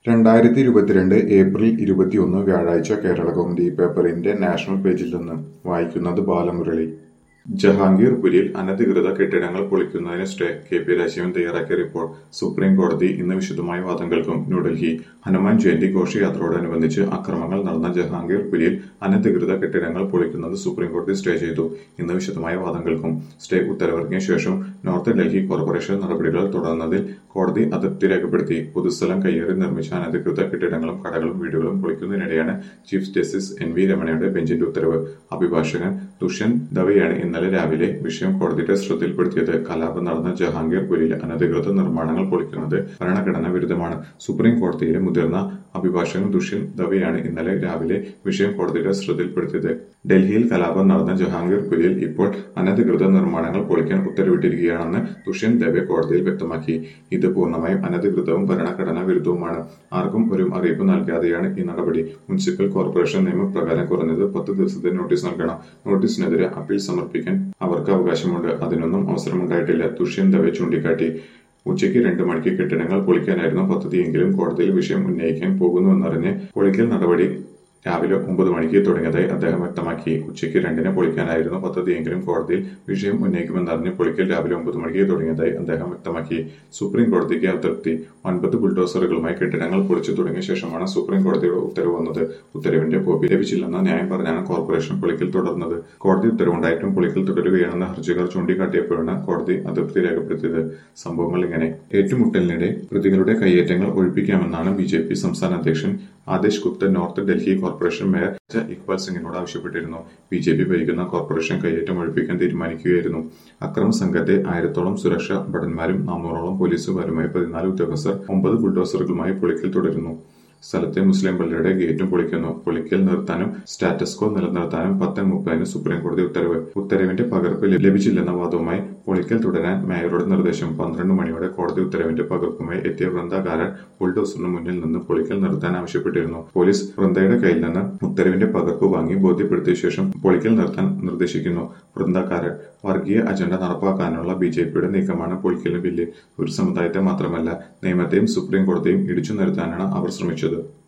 രണ്ടായിരത്തി ഇരുപത്തിരണ്ട് ഏപ്രിൽ ഇരുപത്തിയൊന്ന് വ്യാഴാഴ്ച കേരളകൗമുദി പേപ്പറിന്റെ നാഷണൽ പേജിൽ നിന്ന് വായിക്കുന്നത് ബാലമുരളി ജഹാംഗീർ പുരിയിൽ അനധികൃത കെട്ടിടങ്ങൾ പൊളിക്കുന്നതിന് സ്റ്റേ കെ പി രാജീവൻ തയ്യാറാക്കിയ റിപ്പോർട്ട് സുപ്രീം കോടതി ഇന്ന് വിശദമായ വാദം കേൾക്കും ന്യൂഡൽഹി ഹനുമാൻ ജയന്തി ഘോഷയാത്രയോടനുബന്ധിച്ച് അക്രമങ്ങൾ നടന്ന ജഹാംഗീർ പുരിയിൽ അനധികൃത കെട്ടിടങ്ങൾ പൊളിക്കുന്നത് സുപ്രീം കോടതി സ്റ്റേ ചെയ്തു ഇന്ന് വിശദമായ വാദം കേൾക്കും സ്റ്റേ ഉത്തരവിറങ്ങിയ ശേഷം നോർത്ത് ഡൽഹി കോർപ്പറേഷൻ നടപടികൾ തുടർന്നതിൽ കോടതി അതൃപ്തി രേഖപ്പെടുത്തി പൊതുസ്ഥലം കയ്യേറി നിർമ്മിച്ച അനധികൃത കെട്ടിടങ്ങളും കടകളും വീടുകളും പൊളിക്കുന്നതിനിടെയാണ് ചീഫ് ജസ്റ്റിസ് എൻ വി രമണയുടെ ബെഞ്ചിന്റെ ഉത്തരവ് അഭിഭാഷകൻ ദുഷ്യന്ത് ദവെയാണ് ഇന്നലെ രാവിലെ വിഷയം കോടതിയുടെ ശ്രദ്ധയിൽപ്പെടുത്തിയത് കലാപം നടന്ന ജഹാംഗീർ പുരിയിലെ അനധികൃത നിർമ്മാണങ്ങൾ പൊളിക്കുന്നത് ഭരണഘടനാ വിരുദ്ധമാണ് സുപ്രീം കോടതിയിലെ മുതിർന്ന അഭിഭാഷകൻ ദുഷ്യന്ത് ദവെയാണ് ഇന്നലെ രാവിലെ വിഷയം കോടതിയുടെ ശ്രദ്ധയിൽപ്പെടുത്തിയത് ഡൽഹിയിൽ കലാപം നടന്ന ജഹാംഗീർ പുരിയിൽ ഇപ്പോൾ അനധികൃത നിർമ്മാണങ്ങൾ പൊളിക്കാൻ ഉത്തരവിട്ടിരിക്കുകയാണെന്ന് ദുഷ്യന്ത് ദവെ കോടതിയിൽ വ്യക്തമാക്കി ഇത് പൂർണ്ണമായും അനധികൃതവും ഭരണഘടനാ വിരുദ്ധവുമാണ് ആർക്കും ഒരു അറിയിപ്പ് നൽകാതെയാണ് ഈ നടപടി മുനിസിപ്പൽ കോർപ്പറേഷൻ നിയമപ്രകാരം കുറഞ്ഞത് പത്ത് ദിവസത്തെ നോട്ടീസ് നൽകണം നോട്ടീസിനെതിരെ അപ്പീൽ സമർപ്പിക്കാൻ അവർക്ക് അവകാശമുണ്ട് അതിനൊന്നും അവസരമുണ്ടായിട്ടില്ല ദുഷ്യന്ത് ദവെ ചൂണ്ടിക്കാട്ടി ഉച്ചയ്ക്ക് രണ്ട് മണിക്ക് കെട്ടിടങ്ങൾ പൊളിക്കാനായിരുന്നു പദ്ധതിയെങ്കിലും കോടതിയിൽ വിഷയം ഉന്നയിക്കാൻ പോകുന്നുവെന്നറിഞ്ഞ് പൊളിക്കൽ നടപടി രാവിലെ ഒമ്പത് മണിക്ക് തുടങ്ങിയതായി അദ്ദേഹം വ്യക്തമാക്കി ഉച്ചയ്ക്ക് രണ്ടിന് പൊളിക്കാനായിരുന്നു പദ്ധതിയെങ്കിലും കോടതിയിൽ വിഷയം ഉന്നയിക്കുമെന്നറിഞ്ഞ് പൊളിക്കൽ രാവിലെ ഒമ്പത് മണിക്ക് തുടങ്ങിയതായി അദ്ദേഹം വ്യക്തമാക്കി സുപ്രീം കോടതിക്ക് അതൃപ്തി ഒൻപത് ബുൾഡോസറുകളുമായി കെട്ടിടങ്ങൾ പൊളിച്ചു തുടങ്ങിയ ശേഷമാണ് സുപ്രീം കോടതിയുടെ ഉത്തരവ് വന്നത് ഉത്തരവിന്റെ കോപ്പി ലഭിച്ചില്ലെന്ന ന്യായം പറഞ്ഞാണ് കോർപ്പറേഷൻ പൊളിക്കൽ തുടർന്നത് കോടതി ഉത്തരവുണ്ടായിട്ടും പൊളിക്കൽ തുടരുകയാണെന്ന് ഹർജിക്കാർ ചൂണ്ടിക്കാട്ടിയപ്പോഴാണ് കോടതി അതൃപ്തി രേഖപ്പെടുത്തിയത് സംഭവങ്ങൾ ഇങ്ങനെ ഏറ്റുമുട്ടലിനിടെ പ്രതികളുടെ കയ്യേറ്റങ്ങൾ ഒഴിപ്പിക്കാമെന്നാണ് ബി ജെ പി സംസ്ഥാന അധ്യക്ഷൻ Adesh Gupta north Delhi corporation mayor Iqbal സിംഗിനോട് ആവശ്യപ്പെട്ടിരുന്നു ബി ജെ പി ഭരിക്കുന്ന കോർപ്പറേഷൻ കയ്യേറ്റം ഒഴിപ്പിക്കാൻ തീരുമാനിക്കുകയായിരുന്നു അക്രമ സംഘത്തെ ആയിരത്തോളം സുരക്ഷാ ഭടന്മാരും നാനൂറോളം പോലീസുകാരുമായി പതിനാല് ഉദ്യോഗസ്ഥർ ഒമ്പത് ബുൾഡോസറുകളുമായി പൊളിക്കൽ തുടരുന്നു സ്ഥലത്തെ മുസ്ലിം പള്ളിയുടെ ഗേറ്റും പൊളിക്കുന്നു പൊളിക്കൽ നിർത്താനും സ്റ്റാറ്റസ്കോ നിലനിർത്താനും പത്ത് മുപ്പതിന് സുപ്രീം കോടതി ഉത്തരവ് ഉത്തരവിന്റെ പകർപ്പ് ലഭിച്ചില്ലെന്ന വാദവുമായി പൊളിക്കൽ തുടരാൻ മേയറുടെ നിർദ്ദേശം പന്ത്രണ്ട് മണിയോടെ കോടതി ഉത്തരവിന്റെ പകർപ്പുമായി എത്തിയ വൃന്ദകാരൻ ബുൾഡോസറിന് മുന്നിൽ നിന്ന് പൊളിക്കൽ നിർത്താൻ ആവശ്യപ്പെട്ടിരുന്നു പോലീസ് വൃന്ദയുടെ കയ്യിൽ നിന്ന് ഉത്തരവിന്റെ പകർപ്പ് വാങ്ങി ബോധ്യപ്പെടുത്തിയ ശേഷം പൊളിക്കൽ നിർത്താൻ നിർദ്ദേശിക്കുന്നു വൃന്ദക്കാരൻ വർഗീയ അജണ്ട നടപ്പാക്കാനുള്ള ബി ജെ പിയുടെ നീക്കമാണ് പൊളിക്കലിന് ബില്ല് ഒരു സമുദായത്തെ മാത്രമല്ല നിയമത്തെയും സുപ്രീം കോടതിയും ഇടിച്ചു നിരത്താനാണ് അവർ ശ്രമിച്ചത്